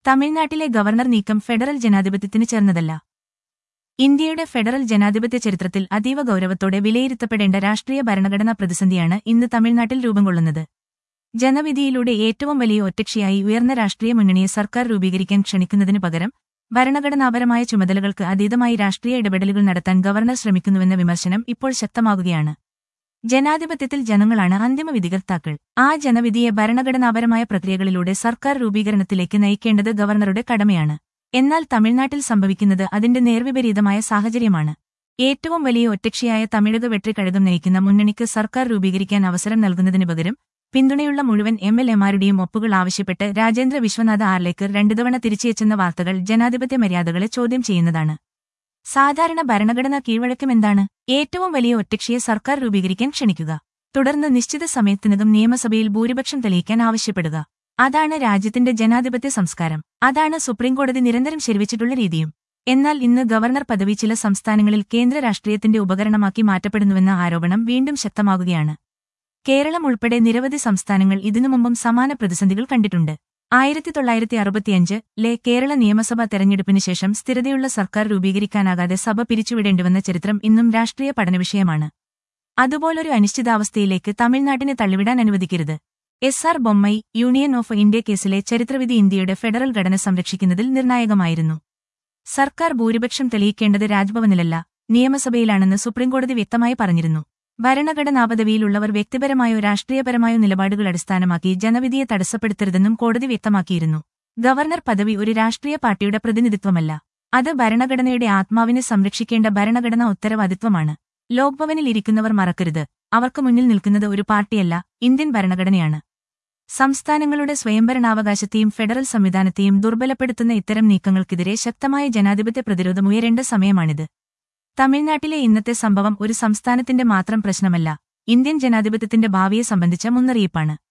തമിഴ്നാട്ടിലെ ഗവർണർ നീക്കം ഫെഡറൽ ജനാധിപത്യത്തിന് ചേർന്നതല്ല ഇന്ത്യയുടെ ഫെഡറൽ ജനാധിപത്യ ചരിത്രത്തിൽ അതീവ ഗൌരവത്തോടെ വിലയിരുത്തപ്പെടേണ്ട രാഷ്ട്രീയ ഭരണഘടനാ പ്രതിസന്ധിയാണ് ഇന്ന് തമിഴ്നാട്ടിൽ രൂപം കൊള്ളുന്നത് ജനവിധിയിലൂടെ ഏറ്റവും വലിയ ഒറ്റക്ഷിയായി ഉയർന്ന രാഷ്ട്രീയ മുന്നണിയെ സർക്കാർ രൂപീകരിക്കാൻ ക്ഷണിക്കുന്നതിനു പകരം ഭരണഘടനാപരമായ ചുമതലകൾക്ക് അതീതമായി രാഷ്ട്രീയ ഇടപെടലുകൾ നടത്താൻ ഗവർണർ ശ്രമിക്കുന്നുവെന്ന വിമർശനം ഇപ്പോൾ ശക്തമാകുകയാണ് ജനാധിപത്യത്തിൽ ജനങ്ങളാണ് അന്തിമ വിധികർത്താക്കൾ ആ ജനവിധിയെ ഭരണഘടനാപരമായ പ്രക്രിയകളിലൂടെ സർക്കാർ രൂപീകരണത്തിലേക്ക് നയിക്കേണ്ടത് ഗവർണറുടെ കടമയാണ് എന്നാൽ തമിഴ്നാട്ടിൽ സംഭവിക്കുന്നത് അതിന്റെ നേർവിപരീതമായ സാഹചര്യമാണ് ഏറ്റവും വലിയ ഒറ്റക്ഷിയായ തമിഴക വെട്രിക്കഴകം നയിക്കുന്ന മുന്നണിക്ക് സർക്കാർ രൂപീകരിക്കാൻ അവസരം നൽകുന്നതിനു പകരം പിന്തുണയുള്ള മുഴുവൻ എം എൽ എമാരുടെയും ഒപ്പുകൾ ആവശ്യപ്പെട്ട് രാജേന്ദ്ര വിശ്വനാഥ ആർലേക്കർ രണ്ടു തവണ തിരിച്ചയച്ചെന്ന വാർത്തകൾ ജനാധിപത്യ മര്യാദകളെ ചോദ്യം ചെയ്യുന്നതാണ് സാധാരണ ഭരണഘടനാ കീഴ്വഴക്കമെന്താണ് ഏറ്റവും വലിയ ഒറ്റക്ഷിയെ സർക്കാർ രൂപീകരിക്കാൻ ക്ഷണിക്കുക തുടർന്ന് നിശ്ചിത സമയത്തിനകം നിയമസഭയിൽ ഭൂരിപക്ഷം തെളിയിക്കാൻ ആവശ്യപ്പെടുക അതാണ് രാജ്യത്തിന്റെ ജനാധിപത്യ സംസ്കാരം അതാണ് സുപ്രീംകോടതി നിരന്തരം ശരിവച്ചിട്ടുള്ള രീതിയും എന്നാൽ ഇന്ന് ഗവർണർ പദവി ചില സംസ്ഥാനങ്ങളിൽ കേന്ദ്ര രാഷ്ട്രീയത്തിന്റെ ഉപകരണമാക്കി മാറ്റപ്പെടുന്നുവെന്ന ആരോപണം വീണ്ടും ശക്തമാകുകയാണ് കേരളം ഉൾപ്പെടെ നിരവധി സംസ്ഥാനങ്ങൾ ഇതിനു മുമ്പും സമാന പ്രതിസന്ധികൾ കണ്ടിട്ടുണ്ട് ആയിരത്തി തൊള്ളായിരത്തി അറുപത്തിയഞ്ച് ലെ കേരള നിയമസഭാ തെരഞ്ഞെടുപ്പിന് ശേഷം സ്ഥിരതയുള്ള സർക്കാർ രൂപീകരിക്കാനാകാതെ സഭ പിരിച്ചുവിടേണ്ടിവന്ന ചരിത്രം ഇന്നും രാഷ്ട്രീയ പഠനവിഷയമാണ് അതുപോലൊരു അനിശ്ചിതാവസ്ഥയിലേക്ക് തമിഴ്നാട്ടിനെ തള്ളിവിടാൻ അനുവദിക്കരുത് S R Bommai union of India കേസിലെ ചരിത്രവിധി ഇന്ത്യയുടെ ഫെഡറൽ ഘടന സംരക്ഷിക്കുന്നതിൽ നിർണായകമായിരുന്നു സർക്കാർ ഭൂരിപക്ഷം തെളിയിക്കേണ്ടത് രാജ്ഭവനിലല്ല നിയമസഭയിലാണെന്ന് സുപ്രീംകോടതി വ്യക്തമായി പറഞ്ഞിരുന്നു ഭരണഘടനാപദവിയിലുള്ളവർ വ്യക്തിപരമായോ രാഷ്ട്രീയപരമായോ നിലപാടുകൾ അടിസ്ഥാനമാക്കി ജനവിധിയെ തടസ്സപ്പെടുത്തരുതെന്നും കോടതി വ്യക്തമാക്കിയിരുന്നു ഗവർണർ പദവി ഒരു രാഷ്ട്രീയ പാർട്ടിയുടെ പ്രതിനിധിത്വമല്ല അത് ഭരണഘടനയുടെ ആത്മാവിനെ സംരക്ഷിക്കേണ്ട ഭരണഘടനാ ഉത്തരവാദിത്വമാണ് ലോക്ഭവനിൽ ഇരിക്കുന്നവർ മറക്കരുത് അവർക്ക് മുന്നിൽ നിൽക്കുന്നത് ഒരു പാർട്ടിയല്ല ഇന്ത്യൻ ഭരണഘടനയാണ് സംസ്ഥാനങ്ങളുടെ സ്വയംഭരണാവകാശത്തെയും ഫെഡറൽ സംവിധാനത്തെയും ദുർബലപ്പെടുത്തുന്ന ഇത്തരം നീക്കങ്ങൾക്കെതിരെ ശക്തമായ ജനാധിപത്യ പ്രതിരോധമുയരേണ്ട സമയമാണിത് തമിഴ്നാട്ടിലെ ഇന്നത്തെ സംഭവം ഒരു സംസ്ഥാനത്തിന്റെ മാത്രം പ്രശ്നമല്ല ഇന്ത്യൻ ജനാധിപത്യത്തിന്റെ ഭാവിയെ സംബന്ധിച്ച മുന്നറിയിപ്പാണ്